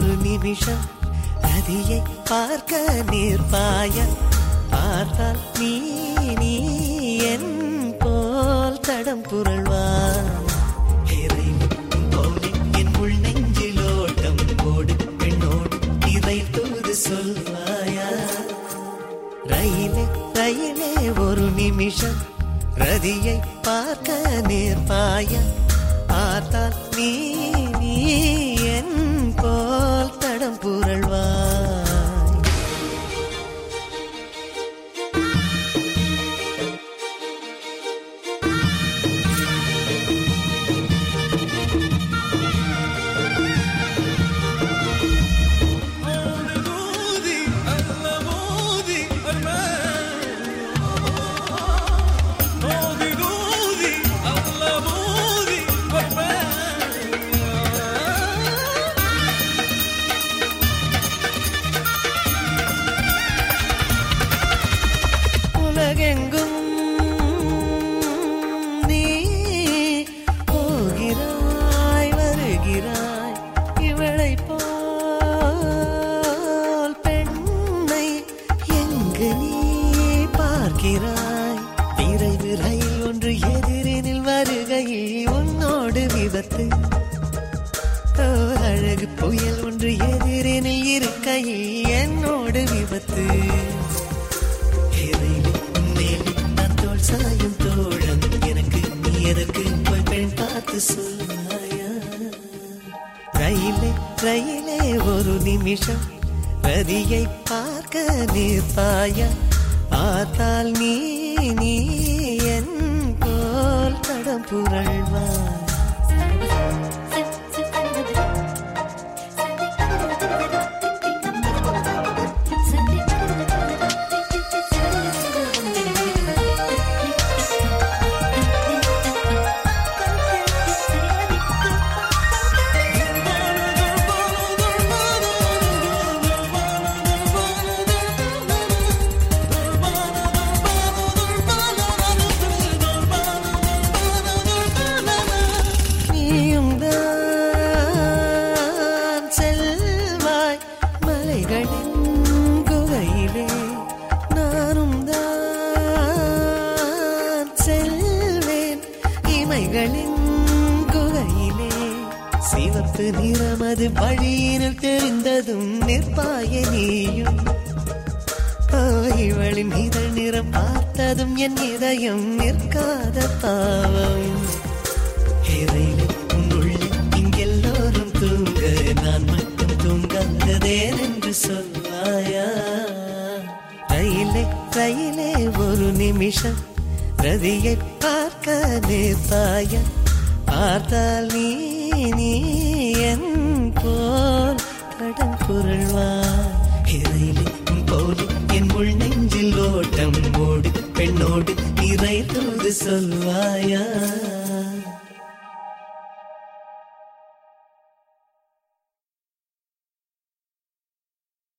ஒரு நிமிஷம் நதியை பார்க்க நிற்பாய பார்த்தால் நீ நீ என் போல் தடம் புரள்வாய் இறைவன் போலே என் உள் நெஞ்சில் ஓட்டம் ஓடு பெண்ணோடு இதை தூது சொல்வாயா ரயிலே ரயிலே ஒரு நிமிஷம் ரதியை பார்க்க நேர்பாய பார்த்தால் நீ நீ என் போல் தடம் புரள்வாய் مودي الله مودي أرمان مودي مودي الله مودي أرمان உலகெங்கும் நீ போகிறாய் வருகிறாய் இவளை போல் பெண்ணை எங்கு நீ பார்க்கிறாய் விரைவு ரயில் ஒன்று எதிரினில் வருகையில் உன்னோடு விபத்து ஓ, அழகு புயல் ஒன்று எதிரினில் இருக்கையில் என்னோடு விபத்து இறைவன் உன்மேல் நான் தோள் சாயும் தோழன் எனக்கு நீ எதற்கு போய் பெண் பார்த்து சொல்வாயா ரயிலே ரயிலே ஒரு நிமிஷம் ரதியை பார்க்க நிற்பாயா பார்த்தால் நீ நீ என் போல் தடம் புரள்வாய் நீயும் தான் செல்வாய் மலைகளின் குகையிலே நானும் தான் செல்வேன் இமைகளின் குகையிலே சிவப்பு நிறமது வழியினில் தெரிந்ததும் நிற்பாய நீயும் ஓ, இவளின் இதழ் நிறம் பார்த்ததும் என் இதயம் நிற்காத பாவம் இறைவன் உன் உள்ளம் இங்கெல்லோரும் தூங்க நான் மட்டும் தூங்காததேன் என்று சொல்வாயா ரயிலே ரயிலே ஒரு நிமிஷம் ரதியை பார்க்க நிற்பாயா பார்த்தால் நீ நீ என் போல் கடன் புரள்வாய் இறையிலே உன் போலே என் உள் நெஞ்சில் ஓட்டம் ஓடு பெண்ணோடு இறை தூது சொல்வாயா